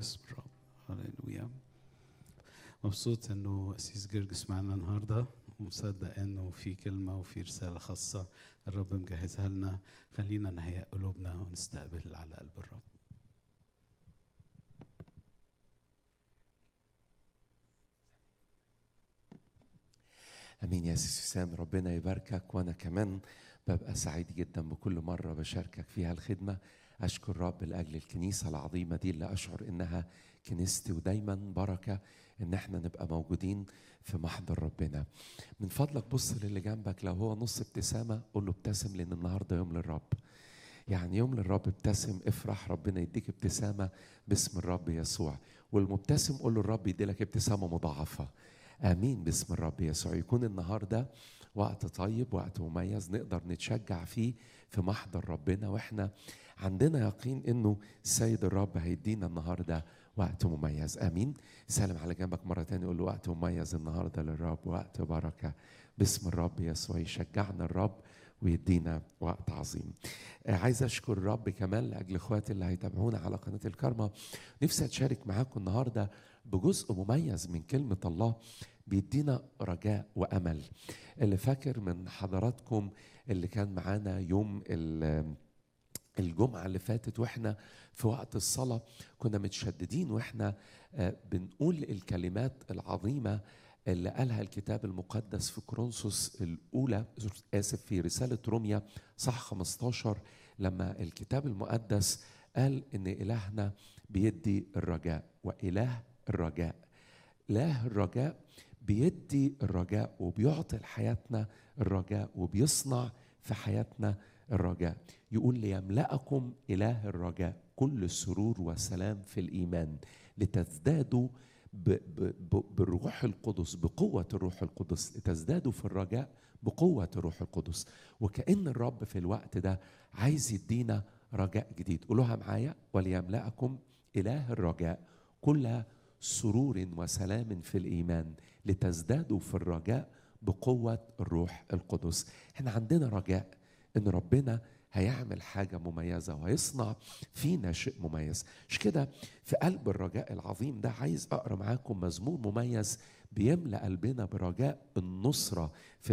باسم الرب هللويا مبسوط انه اسيس جرجس معنا النهارده ومصدق انه في كلمه وفي رساله خاصه الرب مجهزها لنا خلينا نهيئ قلوبنا ونستقبل على قلب الرب امين يا سيدي سام ربنا يباركك وانا كمان ببقى سعيد جدا بكل مره بشاركك فيها الخدمه اشكر رب لاجل الكنيسه العظيمه دي اللي اشعر انها كنيستي ودايما بركه ان احنا نبقى موجودين في محضر ربنا من فضلك بص للي جنبك لو هو نص ابتسامه قول له ابتسم لان النهارده يوم للرب يعني يوم للرب ابتسم افرح ربنا يديك ابتسامه باسم الرب يسوع والمبتسم قول له الرب يديلك ابتسامه مضاعفه امين باسم الرب يسوع يكون النهارده وقت طيب وقت مميز نقدر نتشجع فيه في محضر ربنا واحنا عندنا يقين انه السيد الرب هيدينا النهارده وقت مميز امين سلم على جنبك مره تانية قول له وقت مميز النهارده للرب وقت بركه باسم الرب يسوع يشجعنا الرب ويدينا وقت عظيم آه، عايز اشكر الرب كمان لاجل اخواتي اللي هيتابعونا على قناه الكرمة نفسي اتشارك معاكم النهارده بجزء مميز من كلمه الله بيدينا رجاء وامل اللي فاكر من حضراتكم اللي كان معانا يوم ال- الجمعة اللي فاتت واحنا في وقت الصلاة كنا متشددين واحنا آه، بنقول الكلمات العظيمة اللي قالها الكتاب المقدس في كورنثوس الأولى آسف في رسالة روميا صح 15 لما الكتاب المقدس قال إن إلهنا بيدي الرجاء وإله الرجاء إله الرجاء بيدي الرجاء وبيعطي لحياتنا الرجاء وبيصنع في حياتنا الرجاء يقول ليملأكم إله الرجاء كل سرور وسلام في الإيمان لتزدادوا ب ب ب بالروح القدس بقوة الروح القدس لتزدادوا في الرجاء بقوة الروح القدس وكأن الرب في الوقت ده عايز يدينا رجاء جديد قولوها معايا وليملأكم إله الرجاء كل سرور وسلام في الإيمان لتزدادوا في الرجاء بقوة الروح القدس احنا عندنا رجاء ان ربنا هيعمل حاجة مميزة وهيصنع فينا شيء مميز مش كده في قلب الرجاء العظيم ده عايز أقرأ معاكم مزمور مميز بيملأ قلبنا برجاء النصرة في